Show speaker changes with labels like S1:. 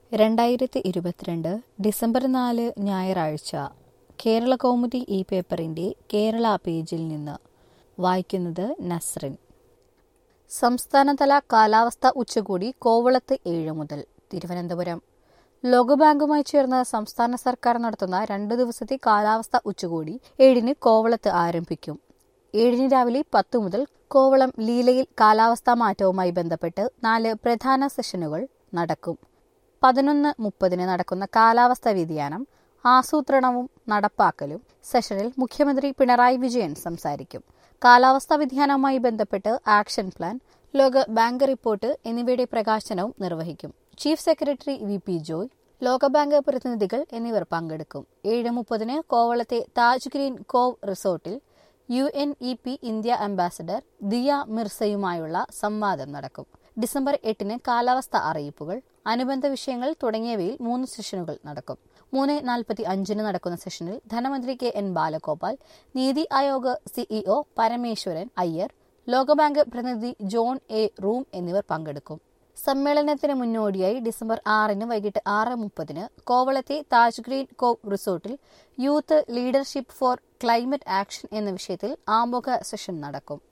S1: രണ്ടായിരത്തി ഇരുപത്തിരണ്ട് ഡിസംബർ നാല് ഞായറാഴ്ച കേരള കൗമുദി ഈ പേപ്പറിന്റെ കേരള പേജിൽ നിന്ന് വായിക്കുന്നത് നസ്രിൻ സംസ്ഥാനതല കാലാവസ്ഥ ഉച്ചകോടി കോവളത്ത് ഏഴ് മുതൽ തിരുവനന്തപുരം ലോകബാങ്കുമായി ചേർന്ന് സംസ്ഥാന സർക്കാർ നടത്തുന്ന രണ്ടു ദിവസത്തെ കാലാവസ്ഥ ഉച്ചകോടി ഏഴിന് കോവളത്ത് ആരംഭിക്കും ഏഴിന് രാവിലെ പത്തു മുതൽ കോവളം ലീലയിൽ കാലാവസ്ഥാ മാറ്റവുമായി ബന്ധപ്പെട്ട് നാല് പ്രധാന സെഷനുകൾ നടക്കും പതിനൊന്ന് മുപ്പതിന് നടക്കുന്ന കാലാവസ്ഥാ വ്യതിയാനം ആസൂത്രണവും നടപ്പാക്കലും സെഷനിൽ മുഖ്യമന്ത്രി പിണറായി വിജയൻ സംസാരിക്കും കാലാവസ്ഥാ വ്യതിയാനവുമായി ബന്ധപ്പെട്ട് ആക്ഷൻ പ്ലാൻ ലോക ബാങ്ക് റിപ്പോർട്ട് എന്നിവയുടെ പ്രകാശനവും നിർവഹിക്കും chief secretary V P Joy ലോകബാങ്ക് പ്രതിനിധികൾ എന്നിവർ പങ്കെടുക്കും ഏഴ് മുപ്പതിന് കോവളത്തെ താജ് ഗ്രീൻ കോവ് റിസോർട്ടിൽ U N E P India ambassador Dia മിർസയുമായുള്ള സംവാദം നടക്കും ഡിസംബർ എട്ടിന് കാലാവസ്ഥ അറിയിപ്പുകൾ അനുബന്ധ വിഷയങ്ങൾ തുടങ്ങിയവയിൽ മൂന്ന് സെഷനുകൾ നടക്കും മൂന്ന് നാൽപ്പത്തി അഞ്ചിന് നടക്കുന്ന സെഷനിൽ ധനമന്ത്രി കെ എൻ ബാലഗോപാൽ നീതി ആയോഗ് സിഇഒ പരമേശ്വരൻ അയ്യർ ലോകബാങ്ക് പ്രതിനിധി ജോൺ എ റൂം എന്നിവർ പങ്കെടുക്കും സമ്മേളനത്തിന് മുന്നോടിയായി ഡിസംബർ ആറിന് വൈകിട്ട് ആറ് മുപ്പതിന് കോവളത്തെ താജ് ഗ്രീൻ കോവ് റിസോർട്ടിൽ youth leadership for climate action എന്ന വിഷയത്തിൽ ആമുഖ സെഷൻ നടക്കും